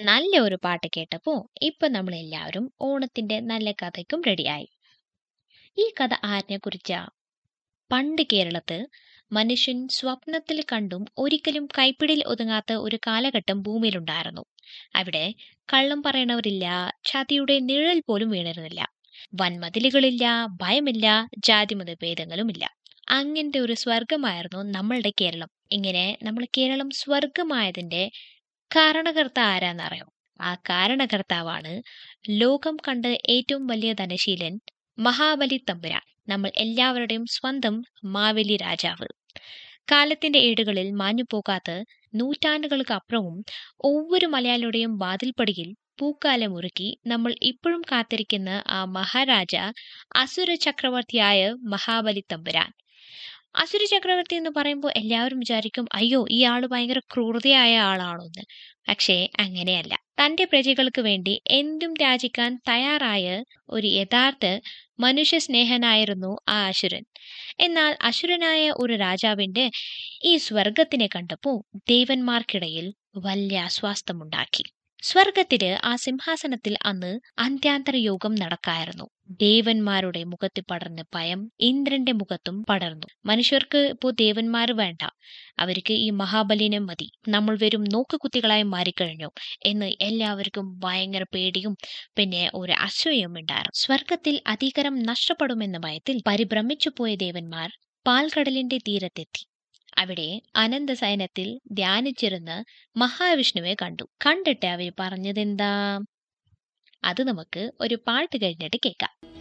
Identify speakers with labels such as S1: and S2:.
S1: നല്ല ഒരു പാട്ട് കേട്ടപ്പോ ഇപ്പൊ നമ്മൾ എല്ലാവരും ഓണത്തിന്റെ നല്ല കഥയ്ക്കും റെഡിയായി ഈ കഥ ആരിനെ കുറിച്ചാ പണ്ട് കേരളത്ത് മനുഷ്യൻ സ്വപ്നത്തിൽ കണ്ടും ഒരിക്കലും കൈപ്പിടിയിൽ ഒതുങ്ങാത്ത ഒരു കാലഘട്ടം ഭൂമിയിലുണ്ടായിരുന്നു അവിടെ കള്ളം പറയണവരില്ല ചതിയുടെ നിഴൽ പോലും വീണിരുന്നില്ല വൻമതിലുകളില്ല ഭയമില്ല ജാതിമത ഭേദങ്ങളുമില്ല അങ്ങനത്തെ ഒരു സ്വർഗമായിരുന്നു നമ്മളുടെ കേരളം ഇങ്ങനെ നമ്മൾ കേരളം സ്വർഗമായതിന്റെ കാരണകർത്ത ആരാന്നറിയോ ആ കാരണകർത്താവാണ് ലോകം കണ്ട ഏറ്റവും വലിയ ധനശീലൻ മഹാബലി തമ്പുരാൻ നമ്മൾ എല്ലാവരുടെയും സ്വന്തം മാവേലി രാജാവ് കാലത്തിന്റെ ഏടുകളിൽ മാഞ്ഞു പോകാത്ത നൂറ്റാണ്ടുകൾക്ക് അപ്പുറവും ഒவ்வொരു മലയാളിയുടെയും വാതിൽപ്പടിയിൽ പൂക്കാലം ഒരുക്കി നമ്മൾ ഇപ്പോഴും കാത്തിരിക്കുന്ന ആ മഹാരാജ അസുര ചക്രവർത്തിയായ മഹാബലി തമ്പുരാൻ അസുര ചക്രവർത്തി എന്ന് പറയുമ്പോൾ എല്ലാവരും വിചാരിക്കും അയ്യോ ഈ ആള് ഭയങ്കര ക്രൂരതയായ ആളാണോ എന്ന് പക്ഷേ അങ്ങനെയല്ല തന്റെ പ്രജകൾക്ക് വേണ്ടി എന്തും രാജിക്കാൻ തയ്യാറായ ഒരു യഥാർത്ഥ മനുഷ്യ സ്നേഹനായിരുന്നു ആ അസുരൻ എന്നാൽ അസുരനായ ഒരു രാജാവിന്റെ ഈ സ്വർഗത്തിനെ കണ്ടപ്പോൾ ദേവന്മാർക്കിടയിൽ വലിയ അസ്വാസ്ഥമുണ്ടാക്കി സ്വർഗത്തില് ആ സിംഹാസനത്തിൽ അന്ന് അന്ത്യാന്തര യോഗം നടക്കായിരുന്നു ദേവന്മാരുടെ മുഖത്ത് പടർന്ന ഭയം ഇന്ദ്രന്റെ മുഖത്തും പടർന്നു മനുഷ്യർക്ക് ഇപ്പോൾ ദേവന്മാർ വേണ്ട അവർക്ക് ഈ മഹാബലിനെ മതി നമ്മൾ വെറും നോക്കുകുത്തികളായി മാറിക്കഴിഞ്ഞു എന്ന് എല്ലാവർക്കും ഭയങ്കര പേടിയും പിന്നെ ഒരു അസൂയും ഉണ്ടായിരുന്നു സ്വർഗത്തിൽ അധികാരം നഷ്ടപ്പെടുമെന്ന ഭയത്തിൽ പരിഭ്രമിച്ചു പോയ ദേവന്മാർ പാൽക്കടലിന്റെ തീരത്തെത്തി അവിടെ അനന്തസയനത്തിൽ ധ്യാനിച്ചിരുന്ന മഹാവിഷ്ണുവെ കണ്ടു കണ്ടിട്ട് അവർ പറഞ്ഞതെന്താ അത് നമുക്ക് ഒരു പാട്ട് കഴിഞ്ഞിട്ട് കേൾക്കാം